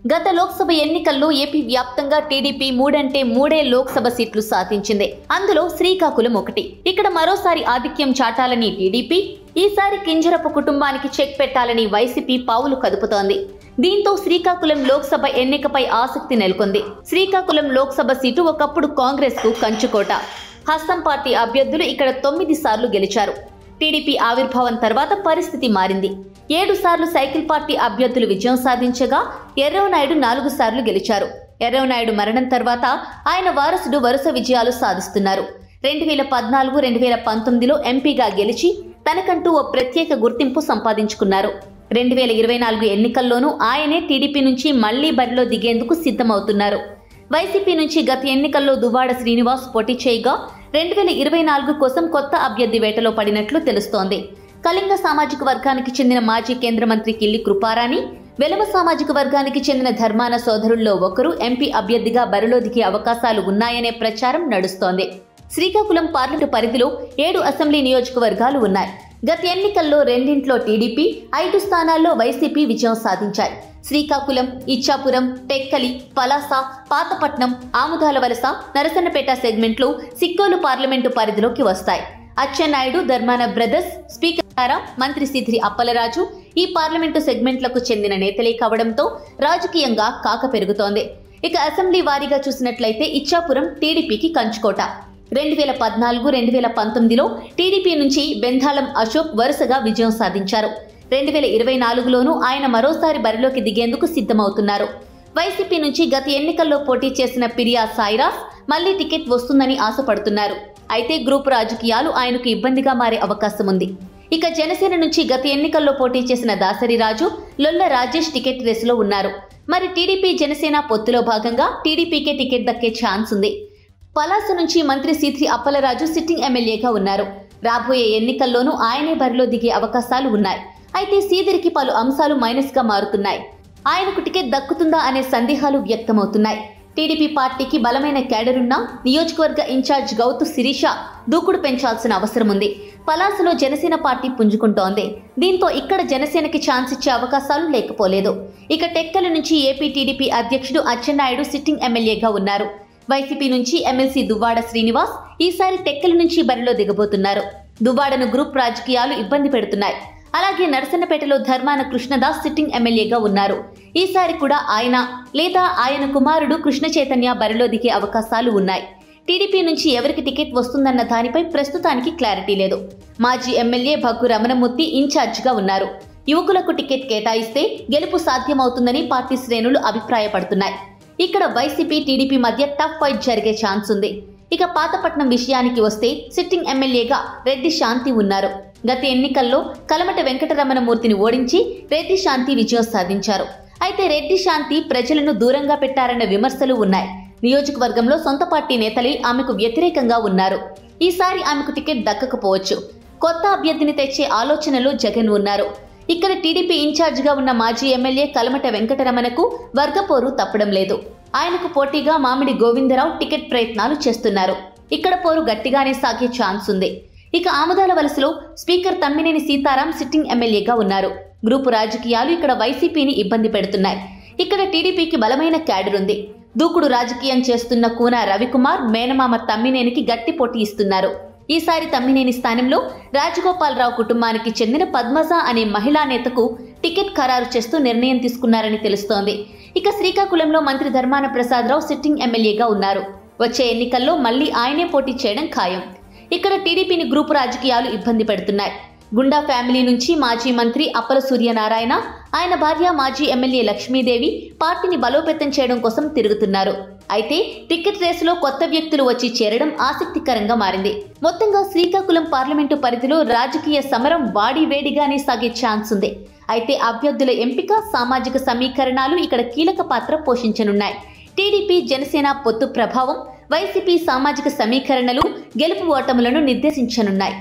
గత లోక్సభ ఎన్నికల్లో ఏపీ వ్యాప్తంగా టీడీపీ మూడంటే మూడే లోక్సభ సీట్లు సాధించింది అందులో శ్రీకాకుళం ఒకటి ఇక్కడ మరోసారి ఆధిక్యం చాటాలని టీడీపీ ఈసారి కింజరపు కుటుంబానికి చెక్ పెట్టాలని వైసీపీ పావులు కదుపుతోంది దీంతో శ్రీకాకుళం లోక్సభ ఎన్నికపై ఆసక్తి నెలకొంది శ్రీకాకుళం లోక్సభ సీటు ఒకప్పుడు కాంగ్రెస్ కు కంచుకోట హస్తం పార్టీ అభ్యర్థులు ఇక్కడ తొమ్మిది సార్లు గెలిచారు టీడీపీ ఆవిర్భావం తర్వాత పరిస్థితి మారింది ఏడు సార్లు సైకిల్ పార్టీ అభ్యర్థులు విజయం సాధించగా ఎర్రవనాయుడు నాలుగు సార్లు గెలిచారు ఎర్రవనాయుడు మరణం తర్వాత ఆయన వారసుడు వరుస విజయాలు సాధిస్తున్నారు రెండు వేల పద్నాలుగు రెండు వేల పంతొమ్మిదిలో ఎంపీగా గెలిచి తనకంటూ ఓ ప్రత్యేక గుర్తింపు సంపాదించుకున్నారు రెండు వేల ఇరవై నాలుగు ఎన్నికల్లోనూ ఆయనే టీడీపీ నుంచి మళ్లీ బరిలో దిగేందుకు సిద్ధమవుతున్నారు వైసీపీ నుంచి గత ఎన్నికల్లో దువ్వాడ శ్రీనివాస్ పోటీ చేయగా రెండు వేల ఇరవై నాలుగు కోసం కొత్త అభ్యర్థి వేటలో పడినట్లు తెలుస్తోంది కళింగ సామాజిక వర్గానికి చెందిన మాజీ కేంద్ర మంత్రి కిల్లి కృపారాణి వెలమ సామాజిక వర్గానికి చెందిన ధర్మాన సోదరుల్లో ఒకరు ఎంపీ అభ్యర్థిగా బరిలో దిగే అవకాశాలు ఉన్నాయనే ప్రచారం నడుస్తోంది శ్రీకాకుళం పార్లమెంటు పరిధిలో ఏడు అసెంబ్లీ నియోజకవర్గాలు ఉన్నాయి గత ఎన్నికల్లో రెండింట్లో టీడీపీ ఐదు స్థానాల్లో వైసీపీ విజయం సాధించాయి శ్రీకాకుళం ఇచ్చాపురం టెక్కలి పలాస పాతపట్నం ఆముదాల వలస నరసన్నపేట సెగ్మెంట్లు సిక్కోలు పార్లమెంటు పరిధిలోకి వస్తాయి అచ్చెన్నాయుడు ధర్మాన బ్రదర్స్ స్పీకర్ ద్వారా మంత్రి సిద్ధిరి అప్పలరాజు ఈ పార్లమెంటు సెగ్మెంట్లకు చెందిన నేతలే కావడంతో రాజకీయంగా కాక పెరుగుతోంది ఇక అసెంబ్లీ వారీగా చూసినట్లయితే ఇచ్చాపురం టీడీపీకి కంచుకోట రెండు వేల పద్నాలుగు రెండు వేల పంతొమ్మిదిలో టీడీపీ నుంచి బెంధాళం అశోక్ వరుసగా విజయం సాధించారు రెండు వేల ఇరవై నాలుగులోనూ ఆయన మరోసారి బరిలోకి దిగేందుకు సిద్ధమవుతున్నారు వైసీపీ నుంచి గత ఎన్నికల్లో పోటీ చేసిన పిరియా సాయిరాస్ మళ్లీ టికెట్ వస్తుందని ఆశపడుతున్నారు అయితే గ్రూపు రాజకీయాలు ఆయనకు ఇబ్బందిగా మారే అవకాశం ఉంది ఇక జనసేన నుంచి గత ఎన్నికల్లో పోటీ చేసిన దాసరి రాజు లొల్ల రాజేష్ టికెట్ రేసులో ఉన్నారు మరి టీడీపీ జనసేన పొత్తులో భాగంగా టీడీపీకే టికెట్ దక్కే ఛాన్స్ ఉంది పలాస నుంచి మంత్రి సీత్రి అప్పలరాజు సిట్టింగ్ ఎమ్మెల్యేగా ఉన్నారు రాబోయే ఎన్నికల్లోనూ ఆయనే బరిలో దిగే అవకాశాలు ఉన్నాయి అయితే సీదిరికి పలు అంశాలు మైనస్ గా మారుతున్నాయి ఆయనకు టికెట్ దక్కుతుందా అనే సందేహాలు వ్యక్తమవుతున్నాయి టీడీపీ పార్టీకి బలమైన క్యాడర్ ఉన్న నియోజకవర్గ ఇన్ఛార్జ్ గౌతు శిరీష దూకుడు పెంచాల్సిన అవసరం ఉంది పలాసలో జనసేన పార్టీ పుంజుకుంటోంది దీంతో ఇక్కడ జనసేనకి ఛాన్స్ ఇచ్చే అవకాశాలు లేకపోలేదు ఇక టెక్కల నుంచి ఏపీ టీడీపీ అధ్యక్షుడు అచ్చెన్నాయుడు సిట్టింగ్ ఎమ్మెల్యేగా ఉన్నారు వైసీపీ నుంచి ఎమ్మెల్సీ దువ్వాడ శ్రీనివాస్ ఈసారి టెక్కల నుంచి బరిలో దిగబోతున్నారు దువ్వాడను గ్రూప్ రాజకీయాలు ఇబ్బంది పెడుతున్నాయి అలాగే నరసన్నపేటలో ధర్మాన కృష్ణదాస్ సిట్టింగ్ ఎమ్మెల్యేగా ఉన్నారు ఈసారి కూడా ఆయన లేదా ఆయన కుమారుడు కృష్ణ చైతన్య బరిలో దిగే అవకాశాలు ఉన్నాయి టీడీపీ నుంచి ఎవరికి టికెట్ వస్తుందన్న దానిపై ప్రస్తుతానికి క్లారిటీ లేదు మాజీ ఎమ్మెల్యే భగ్గు రమణమూర్తి ఇన్ఛార్జిగా ఉన్నారు యువకులకు టికెట్ కేటాయిస్తే గెలుపు సాధ్యమవుతుందని పార్టీ శ్రేణులు అభిప్రాయపడుతున్నాయి ఇక్కడ వైసీపీ టీడీపీ మధ్య టఫ్ ఫైట్ జరిగే ఛాన్స్ ఉంది ఇక పాతపట్నం విషయానికి వస్తే సిట్టింగ్ ఎమ్మెల్యేగా రెడ్డి శాంతి ఉన్నారు గత ఎన్నికల్లో కలమట వెంకటరమణమూర్తిని ఓడించి రెడ్డి శాంతి విజయం సాధించారు అయితే రెడ్డి శాంతి ప్రజలను దూరంగా పెట్టారన్న విమర్శలు ఉన్నాయి నియోజకవర్గంలో సొంత పార్టీ నేతలే ఆమెకు వ్యతిరేకంగా ఉన్నారు ఈసారి ఆమెకు టికెట్ దక్కకపోవచ్చు కొత్త అభ్యర్థిని తెచ్చే ఆలోచనలో జగన్ ఉన్నారు ఇక్కడ టీడీపీ ఇన్ఛార్జిగా ఉన్న మాజీ ఎమ్మెల్యే కలమట వెంకటరమణకు వర్గపోరు తప్పడం లేదు ఆయనకు పోటీగా మామిడి గోవిందరావు టికెట్ ప్రయత్నాలు చేస్తున్నారు ఇక్కడ పోరు గట్టిగానే సాగే ఛాన్స్ ఉంది ఇక ఆముదాల వలసలో స్పీకర్ తమ్మినేని సీతారాం సిట్టింగ్ ఎమ్మెల్యేగా ఉన్నారు గ్రూపు రాజకీయాలు ఇక్కడ వైసీపీని ఇబ్బంది పెడుతున్నాయి ఇక్కడ టీడీపీకి బలమైన క్యాడర్ ఉంది దూకుడు రాజకీయం చేస్తున్న కూన రవికుమార్ మేనమామ తమ్మినేనికి గట్టి పోటీ ఇస్తున్నారు ఈసారి తమ్మినేని స్థానంలో రాజగోపాలరావు కుటుంబానికి చెందిన పద్మజ అనే మహిళా నేతకు టికెట్ ఖరారు చేస్తూ నిర్ణయం తీసుకున్నారని తెలుస్తోంది ఇక శ్రీకాకుళంలో మంత్రి ధర్మాన ప్రసాదరావు సిట్టింగ్ ఎమ్మెల్యేగా ఉన్నారు వచ్చే ఎన్నికల్లో మళ్లీ ఆయనే పోటీ చేయడం ఖాయం ఇక్కడ టీడీపీని గ్రూపు రాజకీయాలు ఇబ్బంది పెడుతున్నాయి గుండా ఫ్యామిలీ నుంచి మాజీ మంత్రి అప్పల సూర్యనారాయణ ఆయన భార్య మాజీ ఎమ్మెల్యే లక్ష్మీదేవి పార్టీని బలోపేతం చేయడం కోసం తిరుగుతున్నారు అయితే టికెట్ రేసులో కొత్త వ్యక్తులు వచ్చి చేరడం ఆసక్తికరంగా మారింది మొత్తంగా శ్రీకాకుళం పార్లమెంటు పరిధిలో రాజకీయ సమరం వాడి వేడిగానే సాగే ఛాన్స్ ఉంది అయితే అభ్యర్థుల ఎంపిక సామాజిక సమీకరణాలు ఇక్కడ కీలక పాత్ర పోషించనున్నాయి టీడీపీ జనసేన పొత్తు ప్రభావం వైసీపీ సామాజిక సమీకరణలు గెలుపు ఓటములను నిర్దేశించనున్నాయి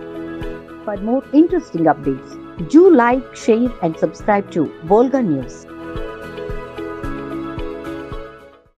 For more interesting updates, do like, share, and subscribe to Volga News.